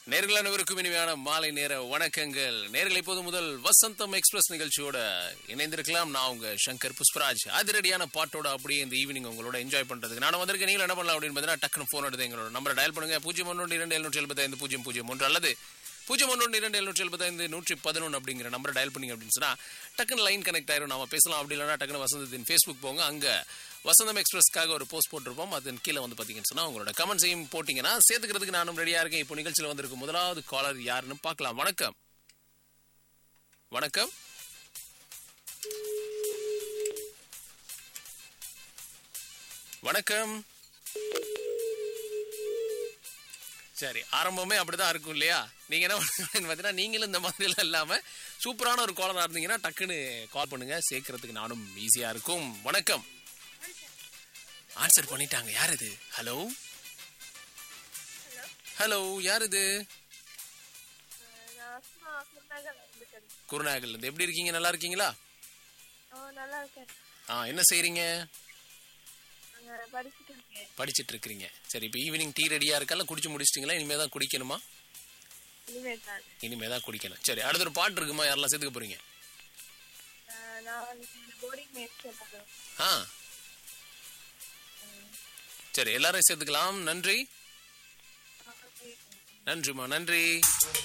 நேர்கள் அனைவருக்கும் இனிமையான மாலை நேர வணக்கங்கள் நேர்கள் இப்போது முதல் வசந்தம் எக்ஸ்பிரஸ் நிகழ்ச்சியோட இணைந்திருக்கலாம் நான் உங்க சங்கர் புஷ்பராஜ் அதிரடியான பாட்டோட அப்படியே இந்த ஈவினிங் உங்களோட என்ஜாய் பண்றதுக்கு நான் வந்திருக்கேன் நீங்கள் என்ன பண்ணலாம் அப்படின்னு பார்த்தீங்கன்னா டக்குனு ஃபோன் எடுத்து எங்களோட நம்பரை டயல் பண்ணுங்க பூஜ்ஜியம் ஒன்று இரண்டு எழுநூற்றி எழுபத்தைந்து பூஜ்ஜியம் பூஜ்ஜியம் ஒன்று அல்லது பூஜ்ஜியம் ஒன்று இரண்டு எழுநூற்றி எழுபத்தைந்து நூற்றி பதினொன்று அப்படிங்கிற நம்பரை டயல் பண்ணீங்க அப்படின்னு சொன்னா டக்குனு லைன் கனெக்ட் ஆயிரும் நாம பேசலாம் அப்படி இல்லைன்னா டக்குனு வசந்தத்தின் ஃபேஸ்புக் போங்க அங்க வசந்தம் எக்ஸ்பிரஸ்க்காக ஒரு போஸ்ட் போட்டிருப்போம் அதன் கீழே வந்து பார்த்தீங்கன்னு சொன்னா உங்களோட கமெண்ட்ஸையும் போட்டிங்கன்னா சேர்த்துக்கிறதுக்கு நானும் ரெடியா இருக்கேன் இப்போ நிகழ்ச்சியில் வந்திருக்கும் முதலாவது காலர் யாருன்னு பார்க்கலாம் வணக்கம் வணக்கம் வணக்கம் சரி ஆரம்பமே அப்படிதான் இருக்கும் இல்லையா நீங்க என்ன பண்ணுங்கன்னு பார்த்தீங்கன்னா நீங்களும் இந்த மாதிரி எல்லாம் இல்லாம சூப்பரான ஒரு காலரா இருந்தீங்கன்னா டக்குன்னு கால் பண்ணுங்க சேர்க்கறதுக்கு நானும் ஈஸியா இருக்கும் வணக்கம் ஆன்சர் பண்ணிட்டாங்க யார் இது ஹலோ ஹலோ யார் இது நான் சும்மா குருநகர்ல இருந்து பேசுறேன். குருநாகல்ல இருந்து எப்படி இருக்கீங்க நல்லா இருக்கீங்களா ஆ, நல்லா இருக்கேன் ஆ என்ன செய்றீங்க நாங்க படிச்சுட்டு இருக்கேன் படிச்சிட்டு இருக்கிறீங்க சரி இப்போ ஈவினிங் டீ ரெடியா இருக்கா குடிச்சு முடிச்சிட்டீங்களா இனிமே தான் குடிக்கணுமா இனிமேல் தான் இனிமே தான் குடிக்கணும் சரி அடுத்த ஒரு பாட்டு இருக்குமா யாரெல்லாம் சேர்த்துக்க போறீங்க ஆ, நான் வந்து போர்டிங் மேட்ச் சொல்றேன் ஆ சரி எல்லாரையும் சேர்த்துக்கலாம் நன்றி நன்றிம்மா நன்றி